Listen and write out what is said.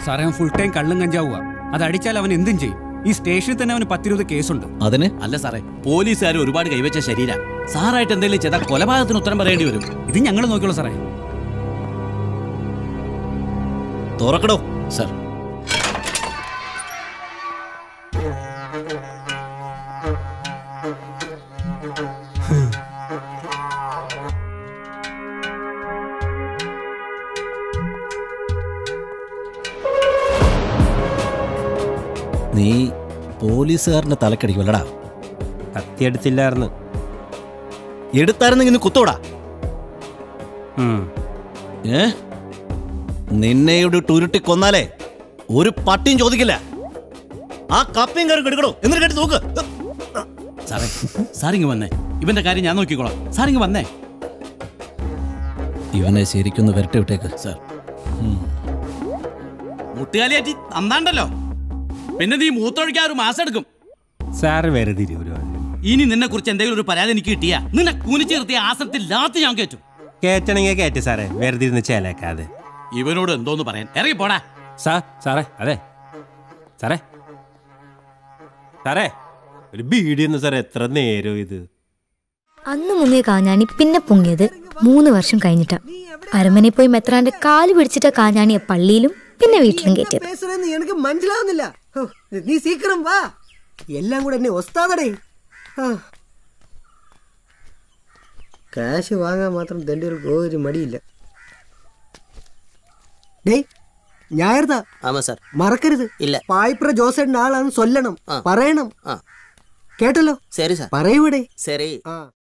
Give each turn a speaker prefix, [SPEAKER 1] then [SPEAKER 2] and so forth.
[SPEAKER 1] സാറേ അവൻ full time കള്ളും കഞ്ചാവുക അത് അടിച്ചാൽ അവൻ എന്തും ചെയ്യും ഈ സ്റ്റേഷനിൽ തന്നെ അവന് പത്തിരുപത് കേസുണ്ട്
[SPEAKER 2] അതിന്
[SPEAKER 3] അല്ല സാറേ പോലീസുകാർ ഒരുപാട് കൈവച്ച ശരീര സാറായിട്ട് എന്തെങ്കിലും ചെയ്താൽ കൊലപാതകത്തിന് ഉത്തരം പറയേണ്ടി വരും
[SPEAKER 1] ഇത് ഞങ്ങൾ നോക്കിയോളൂ സാറേ
[SPEAKER 2] തുറക്കടോ
[SPEAKER 3] സാർ
[SPEAKER 2] നീ പോലീസുകാരന്റെ തലക്കടിക്കുമല്ലടാ
[SPEAKER 4] കത്തിയെടുത്തില്ലായിരുന്നു
[SPEAKER 2] എടുത്തായിരുന്നെങ്കിൽ ഇന്ന് കുത്തോടാ
[SPEAKER 4] ഉം.
[SPEAKER 2] ഏ നിന്നെ ഇവിടെ ഉരുട്ടി കൊന്നാലേ ഒരു പട്ടിയും ചോദിക്കില്ല ആ കപ്പയും കയറി എടുക്കണോ എന്നിട്ട് കേട്ട് നോക്ക്
[SPEAKER 3] സാറേ സാറിങ് വന്നേ ഇവന്റെ കാര്യം ഞാൻ നോക്കിക്കോളാം സാറിങ് വന്നേ
[SPEAKER 2] ഇവനെ ശരിക്കൊന്ന് വരട്ടെ വിട്ടേക്ക്
[SPEAKER 3] സാർ മുട്ടുകാലിയാറ്റി അന്നാണ്ടല്ലോ പിന്നെ നീ മൂത്തൊഴിക്കാൻ ഒരു മാസം എടുക്കും
[SPEAKER 4] സാറ് വെറുതെ ഇരി ഒരു
[SPEAKER 3] ഇനി നിന്നെ കുറിച്ച് എന്തെങ്കിലും ഒരു പരാതി എനിക്ക് കിട്ടിയാ നിന്നെ കുനിച്ചു നിർത്തിയ ആസനത്തിൽ ലാത്തി ഞാൻ കയറ്റും
[SPEAKER 4] കേറ്റണെങ്കിൽ കേറ്റ് സാറേ വെറുതെ ഇരുന്ന് ചേലേക്കാതെ
[SPEAKER 3] ഇവനോട് എന്തോന്ന് പറയാൻ ഇറങ്ങി പോടാ
[SPEAKER 4] സാ സാറേ അതെ സാറേ സാറേ ഒരു ബീഡിയൊന്നും സാറേ എത്ര നേരം ഇത്
[SPEAKER 5] അന്ന് മുങ്ങിയ കാഞ്ഞാണി പിന്നെ പൊങ്ങിയത് മൂന്ന് വർഷം കഴിഞ്ഞിട്ടാ അരമനെ പോയി മെത്രാന്റെ കാല് പിടിച്ചിട്ട കാഞ്ഞാണിയെ പള്ളിയിലും പിന്നെ വീട്ടിലും കയറ്റിയത്
[SPEAKER 6] பேசுறேன்னு எனக்கு மனசிலாവുന്നില്ല ஓ, நீ சீக்கிரம் வா எல்லாம் கூட என்ன ஒஸ்தாதடே കാശ് വാങ്ങാൻ മാത്രം ദണ്ടുകൾക്ക് ഒരു മടിയില്ല ഡേയ് ഞായർതാ
[SPEAKER 7] ஆமா சார்
[SPEAKER 6] മറക്കരുത്
[SPEAKER 7] ഇല്ല.
[SPEAKER 6] പായ്പ്ര ജോസേട്ടൻ്റെ ആളാന്ന് സൊല്ലണം പറയണം
[SPEAKER 7] ആ.
[SPEAKER 6] കേട്ടല്ലോ
[SPEAKER 7] சரி சார்
[SPEAKER 6] പറയൂടെ
[SPEAKER 7] சரி
[SPEAKER 6] ആ